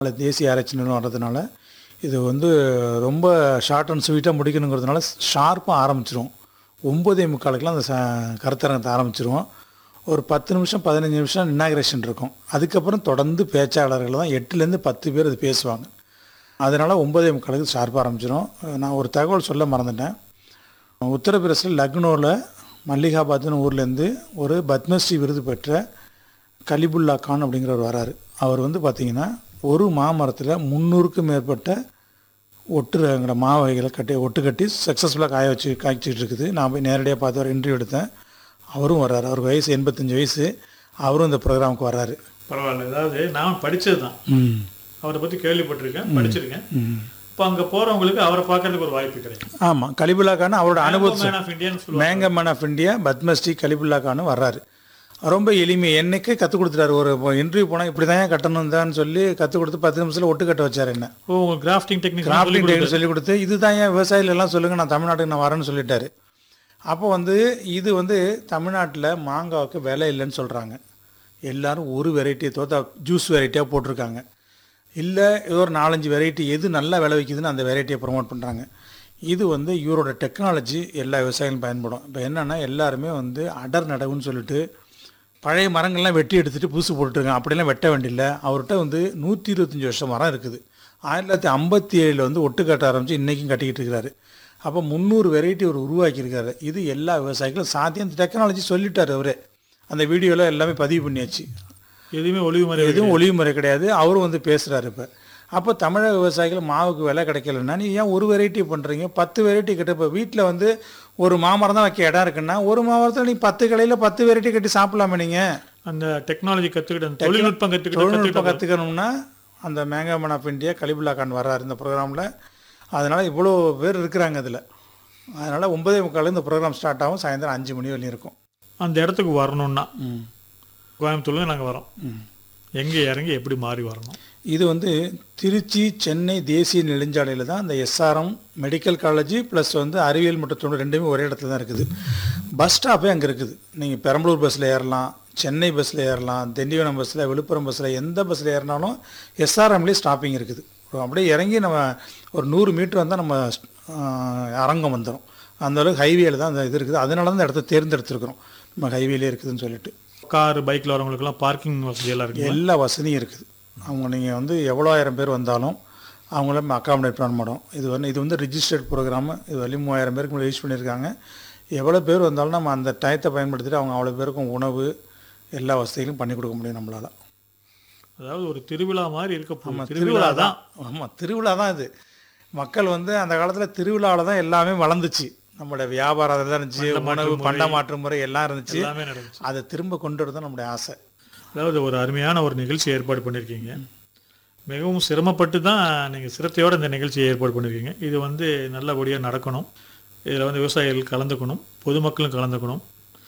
அதில் தேசிய ஆராய்ச்சி நிறுவனம் வர்றதுனால இது வந்து ரொம்ப ஷார்ட் அண்ட் ஸ்வீட்டாக முடிக்கணுங்கிறதுனால ஷார்ப்பாக ஆரம்பிச்சிரும் ஒம்பதே முக்காலுக்கெலாம் அந்த ச கருத்தரங்கத்தை ஆரம்பிச்சிருவோம் ஒரு பத்து நிமிஷம் பதினஞ்சு நிமிஷம் இன்னாகிரேஷன் இருக்கும் அதுக்கப்புறம் தொடர்ந்து பேச்சாளர்கள் தான் எட்டுலேருந்து பத்து பேர் அது பேசுவாங்க அதனால் ஒம்பதே முக்காலுக்கு ஷார்ப்பாக ஆரம்பிச்சிடும் நான் ஒரு தகவல் சொல்ல மறந்துட்டேன் உத்தரப்பிரதேசில் லக்னோவில் மல்லிகாபாத்னு ஊர்லேருந்து ஒரு பத்மஸ்ரீ விருது பெற்ற கலிபுல்லா கான் அப்படிங்கிறவர் வராரு அவர் வந்து பார்த்திங்கன்னா ஒரு மாமரத்தில் முந்நூறுக்கும் மேற்பட்ட ஒட்டுங்கிற மா வகைகளை கட்டி ஒட்டு கட்டி சக்ஸஸ்ஃபுல்லாக காய வச்சு காய்ச்சிட்டு இருக்குது நான் போய் நேரடியாக பார்த்து ஒரு இன்டர்வியூ எடுத்தேன் அவரும் வர்றாரு அவருக்கு வயசு எண்பத்தஞ்சு வயசு அவரும் இந்த ப்ரோக்ராமுக்கு வர்றாரு பரவாயில்ல அதாவது நான் படிச்சது தான் ம் அவரை பற்றி கேள்விப்பட்டிருக்கேன் படிச்சிருக்கேன் ம் இப்போ அங்கே போகிறவங்களுக்கு அவரை பார்க்கறதுக்கு ஒரு வாய்ப்பு கிடைக்கும் ஆமாம் கலிபுல்லா கான் அவரோட அனுபவத்தை மேன் ஆஃப் இந்தியான்னு சொல்லுவாங்க mango man of India Padmashri Kalifulla Khan வர்றாரு ரொம்ப எளிமை என்னைக்கே கற்றுக் கொடுத்துட்டாரு ஒரு இன்டர்வியூ போனால் இப்படி தான் கட்டணும் தான் சொல்லி கற்றுக் கொடுத்து பத்து நிமிஷத்தில் ஒட்டு கட்ட வச்சார் என்ன ஓ கிராஃப்டிங் டெக்னிக் கிராஃப்டிங் டெக்னிக் சொல்லி கொடுத்து இதுதான் ஏன் விவசாயிகள் எல்லாம் சொல்லுங்கள் நான் தமிழ்நாட்டுக்கு நான் வரேன்னு சொல்லிட்டாரு அப்போ வந்து இது வந்து தமிழ்நாட்டில் மாங்காவுக்கு விலை இல்லைன்னு சொல்கிறாங்க எல்லாரும் ஒரு வெரைட்டியை தோத்தா ஜூஸ் வெரைட்டியாக போட்டிருக்காங்க இல்லை ஏதோ ஒரு நாலஞ்சு வெரைட்டி எது நல்லா விலை வைக்குதுன்னு அந்த வெரைட்டியை ப்ரொமோட் பண்ணுறாங்க இது வந்து இவரோட டெக்னாலஜி எல்லா விவசாயிகளும் பயன்படும் இப்போ என்னென்னா எல்லாருமே வந்து அடர் நடவுன்னு சொல்லிட்டு பழைய மரங்கள்லாம் வெட்டி எடுத்துகிட்டு புதுசு போட்டுருக்காங்க அப்படிலாம் வெட்ட வேண்டியில்லை அவர்கிட்ட வந்து நூற்றி இருபத்தஞ்சி வருஷம் மரம் இருக்குது ஆயிரத்தி தொள்ளாயிரத்தி ஐம்பத்தி ஏழில் வந்து ஒட்டு கட்ட ஆரம்பித்து இன்றைக்கும் கட்டிக்கிட்டு இருக்கிறாரு அப்போ முந்நூறு வெரைட்டி அவர் உருவாக்கியிருக்காரு இது எல்லா விவசாயிகளும் சாத்தியம் இந்த டெக்னாலஜி சொல்லிட்டார் அவரே அந்த வீடியோவில் எல்லாமே பதிவு பண்ணியாச்சு எதுவுமே ஒளிவு மறை எதுவும் ஒளிவு முறை கிடையாது அவரும் வந்து பேசுகிறாரு இப்போ அப்போ தமிழக விவசாயிகள் மாவுக்கு விலை கிடைக்கலன்னா நீ ஏன் ஒரு வெரைட்டி பண்ணுறீங்க பத்து வெரைட்டி கிட்ட இப்போ வீட்டில் வந்து ஒரு மாமரம் தான் வைக்க இடம் இருக்குன்னா ஒரு மாமரத்தில் நீ பத்து கடையில் பத்து வெரைட்டி கட்டி சாப்பிடலாமே நீங்கள் அந்த டெக்னாலஜி கற்றுக்கிட்டு அந்த தொழில்நுட்பம் கற்றுக்கிட்டு தொழில்நுட்பம் கற்றுக்கணும்னா அந்த mango man of India Kalifulla Khan வர்றாரு இந்த ப்ரோக்ராமில் அதனால் இவ்வளோ பேர் இருக்கிறாங்க அதில் அதனால் ஒன்பதே முக்கால் இந்த ப்ரோக்ராம் ஸ்டார்ட் ஆகும் சாயந்தரம் அஞ்சு மணி வரையும் இருக்கும் அந்த இடத்துக்கு வரணும்னா ம் கோயம்புத்தூர்ல நாங்கள் வரோம் ம் எங்கே இறங்கி எப்படி மாறி வரணும் இது வந்து திருச்சி சென்னை தேசிய நெடுஞ்சாலையில் தான் அந்த எஸ்ஆர்எம் மெடிக்கல் காலேஜ் ப்ளஸ் வந்து அறிவியல் மற்றும் தொழில் ரெண்டுமே ஒரே இடத்துல தான் இருக்குது பஸ் ஸ்டாப்பே அங்கே இருக்குது நீங்கள் பெரம்பலூர் பஸ்ஸில் ஏறலாம் சென்னை பஸ்ஸில் ஏறலாம் திண்டிவனம் பஸ்ஸில் விழுப்புரம் பஸ்ஸில் எந்த பஸ்ஸில் ஏறினாலும் எஸ்ஆர்எம்லேயே ஸ்டாப்பிங் இருக்குது ஒரு அப்படியே இறங்கி நம்ம ஒரு நூறு மீட்டர் வந்தால் நம்ம ஆஹ், அரங்கம் வந்துடும் அந்த அளவுக்கு ஹைவேல தான் அந்த இது இருக்குது அதனால தான் இந்த இடத்த தேர்ந்தெடுத்திருக்கிறோம் நம்ம ஹைவேலே இருக்குதுன்னு சொல்லிட்டு கார் பைக்கில் வரவங்களுக்குலாம் பார்க்கிங் வசதி எல்லாம் இருக்கு எல்லா வசதியும் இருக்குது அவங்க நீங்கள் வந்து எவ்வளோ ஆயிரம் பேர் வந்தாலும் அவங்கள நம்ம அக்காமடேட் பண்ண மாட்டோம் இது வந்து இது வந்து ரிஜிஸ்டர்ட் ப்ரோக்ராமு இது வரையும் மூவாயிரம் பேருக்கு மேலே யூஸ் பண்ணியிருக்காங்க எவ்வளோ பேர் வந்தாலும் நம்ம அந்த டயத்தை பயன்படுத்திட்டு அவங்க அவ்வளோ பேருக்கும் உணவு எல்லா வசதிகளும் பண்ணி கொடுக்க முடியும் நம்மளால் அதாவது ஒரு திருவிழா மாதிரி இருக்க போகுது ஆமாம் திருவிழா தான் ஆமாம் திருவிழா தான் இது மக்கள் வந்து அந்த காலத்தில் திருவிழாவில் தான் எல்லாமே வளர்ந்துச்சு நம்மளோட வியாபாரம் அதில் தான் இருந்துச்சு உணவு பண்ட மாற்று முறை எல்லாம் இருந்துச்சு எல்லாமே நடந்துச்சு அதை திரும்ப கொண்டு வரது தான் நம்முடைய ஆசை அதாவது ஒரு அருமையான ஒரு நிகழ்ச்சி ஏற்பாடு பண்ணியிருக்கீங்க மிகவும் சிரமப்பட்டு தான் நீங்கள் சிரத்தையோடு இந்த நிகழ்ச்சியை ஏற்பாடு பண்ணியிருக்கீங்க இது வந்து நல்லபடியாக நடக்கணும் இதில் வந்து விவசாயிகள் கலந்துக்கணும் பொதுமக்களும் கலந்துக்கணும்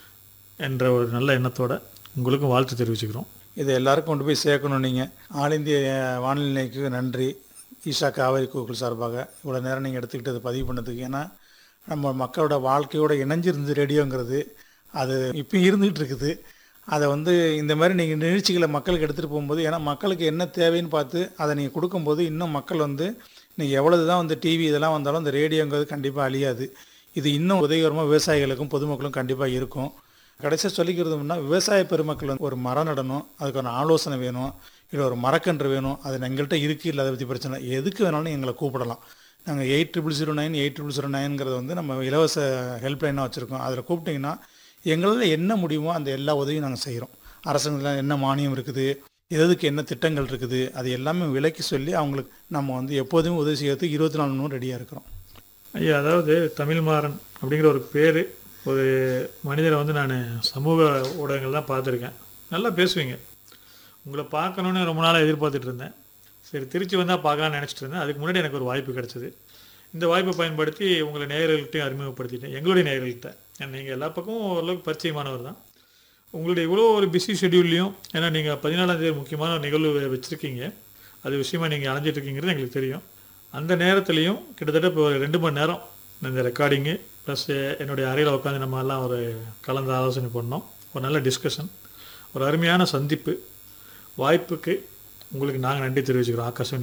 என்ற ஒரு நல்ல எண்ணத்தோட உங்களுக்கும் வாழ்த்து தெரிவிச்சுக்கிறோம் இதை எல்லாருக்கும் கொண்டு போய் சேர்க்கணும் நீங்கள் ஆல் இந்திய வானொலி நிலையத்துக்கு நன்றி ஈஷா காவேரி கோகுல் சார்பாக இவ்வளோ நேரம் நீங்கள் எடுத்துக்கிட்டு அதை பதிவு பண்ணதுக்கு ஏன்னா நம்ம மக்களோட வாழ்க்கையோட இணைஞ்சிருந்து ரேடியோங்கிறது அது இப்பயும் இருந்துகிட்டு இருக்குது அதை வந்து இந்த மாதிரி நீங்கள் நிகழ்ச்சிகளை மக்களுக்கு எடுத்துகிட்டு போகும்போது ஏன்னா மக்களுக்கு என்ன தேவைன்னு பார்த்து அதை நீங்கள் கொடுக்கும்போது இன்னும் மக்கள் வந்து நீங்கள் எவ்வளவு தான் வந்து டிவி இதெல்லாம் வந்தாலும் இந்த ரேடியோங்கிறது கண்டிப்பாக அழியாது இது இன்னும் உதவிகரமாக விவசாயிகளுக்கும் பொதுமக்களும் கண்டிப்பாக இருக்கும் கடைசியாக சொல்லிக்கிறதுனா விவசாய பெருமக்கள் வந்து ஒரு மரம் நடணும் அதுக்கான ஆலோசனை வேணும் இல்லை ஒரு மரக்கன்று வேணும் அது எங்கள்கிட்ட இருக்குது இல்லை அதை பற்றி பிரச்சனை இல்லை. எதுக்கு வேணாலும் எங்களை கூப்பிடலாம் நாங்கள் eight triple zero nine eight triple zero நைன்ங்கிறது வந்து நம்ம இலவச ஹெல்ப்லைனாக வச்சுருக்கோம் அதில் கூப்பிட்டிங்கன்னா எங்களால் என்ன முடியுமோ அந்த எல்லா உதவியும் நாங்கள் செய்கிறோம் அரசாங்கத்தில் என்ன மானியம் இருக்குது எதுக்கு என்ன திட்டங்கள் இருக்குது அது எல்லாமே விலக்கி சொல்லி அவங்களுக்கு நம்ம வந்து எப்போதுமே உதவி செய்யறதுக்கு இருபத்தி நாலு மணி நேரம் ரெடியாக இருக்கிறோம் ஐயா அதாவது தமிழ்மாறன் அப்படிங்கிற ஒரு பேர் ஒரு மனிதரை வந்து நான் சமூக ஊடகங்கள் தான் பார்த்துருக்கேன் நல்லா பேசுவீங்க உங்களை பார்க்கணுன்னு ரொம்ப நாளாக எதிர்பார்த்துட்டு இருந்தேன் சரி திருச்சி வந்தால் பார்க்கலாம்னு நினச்சிட்டு இருந்தேன் அதுக்கு முன்னாடி எனக்கு ஒரு வாய்ப்பு கிடைச்சது இந்த வாய்ப்பை பயன்படுத்தி உங்களை நேயர்கள்ட்டையும் அறிமுகப்படுத்திட்டேன் எங்களுடைய நேயர்கள்ட்ட நீங்கள் எல்லா பக்கமும் ஓரளவுக்கு பரிச்சயமானவர் தான் உங்களுடைய இவ்வளோ ஒரு பிஸி ஷெடியூல்லையும் ஏன்னா நீங்கள் பதினாலாம் தேதி முக்கியமான ஒரு நிகழ்வு வச்சுருக்கீங்க அது விஷயமா நீங்கள் அலைஞ்சிட்டு இருக்கீங்கிறது எங்களுக்கு தெரியும் அந்த நேரத்துலையும் கிட்டத்தட்ட இப்போ ஒரு ரெண்டு மணி நேரம் இந்த ரெக்கார்டிங்கு ப்ளஸ் என்னுடைய அறையில் உட்காந்து நம்ம எல்லாம் ஒரு கலந்து ஆலோசனை பண்ணோம் ஒரு நல்ல டிஸ்கஷன் ஒரு அருமையான சந்திப்பு வாய்ப்புக்கு உங்களுக்கு நாங்கள் நன்றி தெரிவிச்சுக்கிறோம் ஆகாஷ்